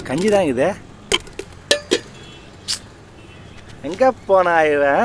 கஞ்சி தான் இது எங்க போனா இவன்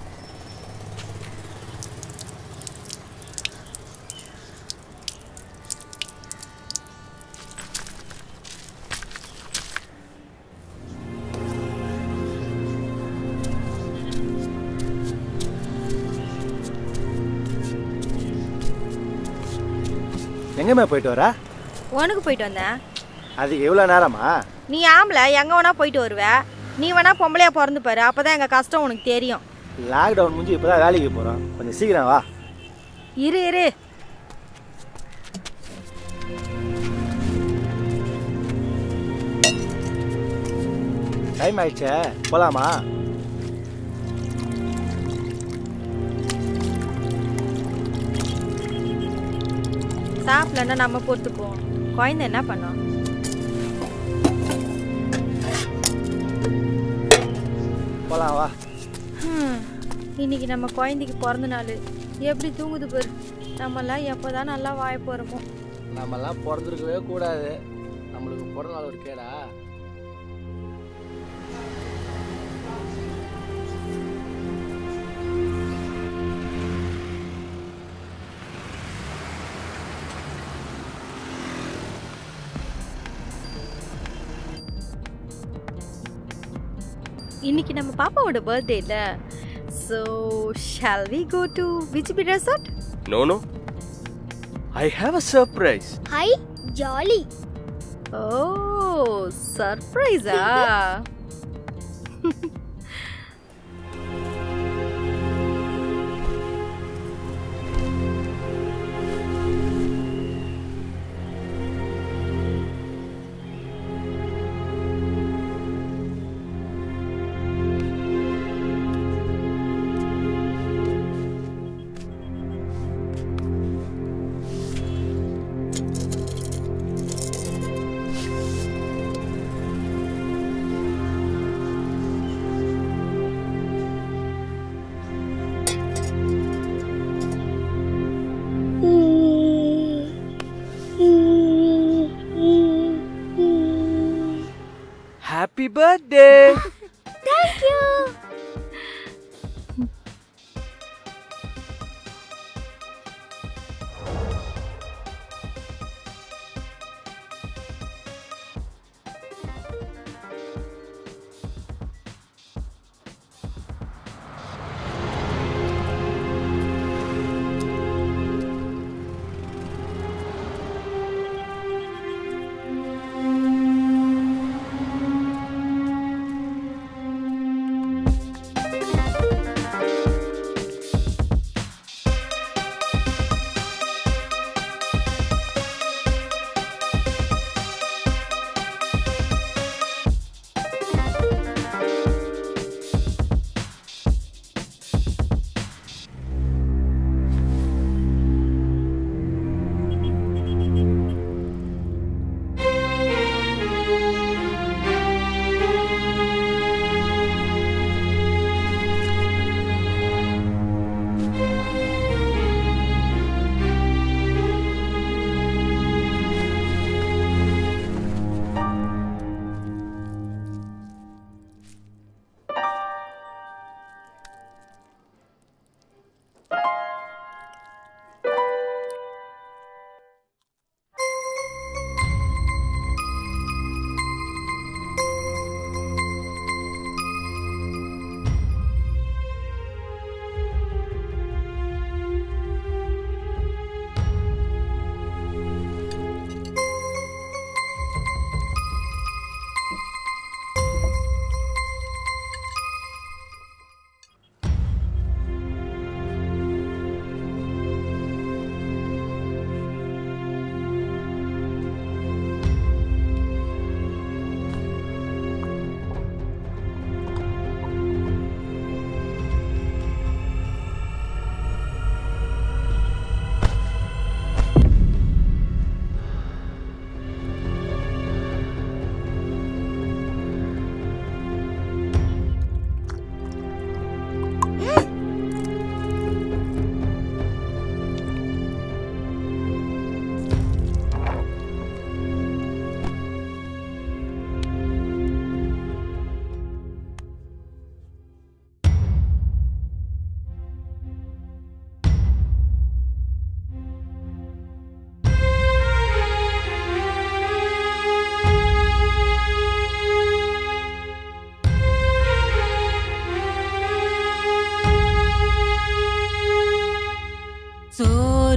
எங்கம்மா போயிட்டு வர உனக்கு போயிட்டு வந்தேன் அதுக்கு எவ்வளோ நேரமா நீ ஆம்பளை எங்கே வேணா போயிட்டு வருவ நீ வேணா பொம்பளையா பிறந்து பாரு அப்பதான் எங்க கஷ்டம் உனக்கு தெரியும் லாக்டவுன் முடிஞ்சு இப்போ தான் வேலைக்கு போகிறோம் கொஞ்சம் சீக்கிரம் வா இரு இரு டைம் ஆயிடுச்சே போகலாமா சாப்பிடலன்னா நம்ம பொறுத்துப்போம் குழந்தை என்ன பண்ணோம் போகலாம் வா ஹம், இன்னைக்கு நம்ம குழந்தைக்கு பிறந்த நாள் எப்படி தூங்குது பாரு நம்மலாம் எப்போதான் நல்லா வாய போகிறோமோ நம்மலாம் பிறந்திருக்கவே கூடாது நம்மளுக்கு பிறந்த நாள் ஒரு கேடா இன்னைக்கு நம்ம பாப்பாவோட பர்த்டே இல்ல so shall we go to which B resort No, no. I have a surprise. Hi jolly ஓ சர்ப்ரைஸா Happy birthday! தேங்க் யூ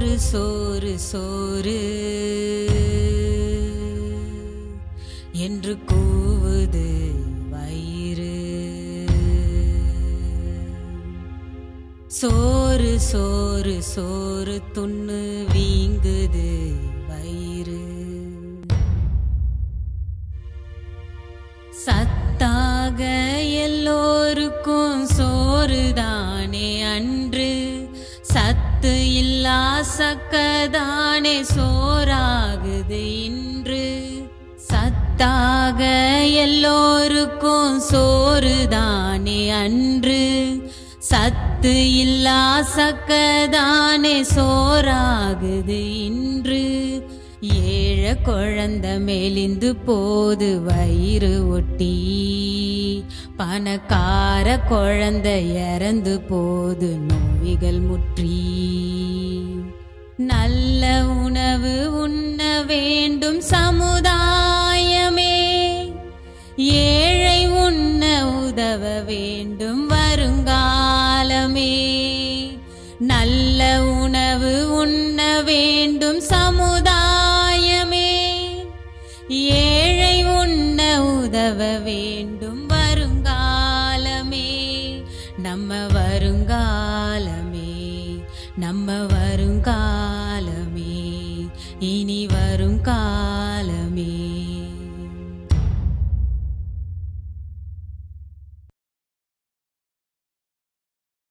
சோறு சோறு சோறு என்று கூவுது வயிறு சோறு சோறு சோறு துண்ணு வீங்குது வயிறு சத்தாக எல்லோருக்கும் சோறு தானே அன்று சத்து இல்லா சக்கதானே சோறாகுது இன்று சத்தாக எல்லோருக்கும் சோறு தானே அன்று சத்து இல்லா சக்கதானே சோறாகுது இன்று ஏழ குழந்த மெலிந்து போது வயிறு ஒட்டி பணக்கார குழந்த இறந்து போது நோய்கள் முற்றி நல்ல உணவு உண்ண வேண்டும் சமுதாயமே ஏழை உண்ண உதவ வேண்டும் வருங்காலமே நல்ல உணவு உண்ண வேண்டும் சமுதாயமே ஏழை உண்ண உதவ வேண்டும் வருங்காலமே நம்ம வருங்காலமே நம்ம வருங்காலமே இனி வருங்காலமே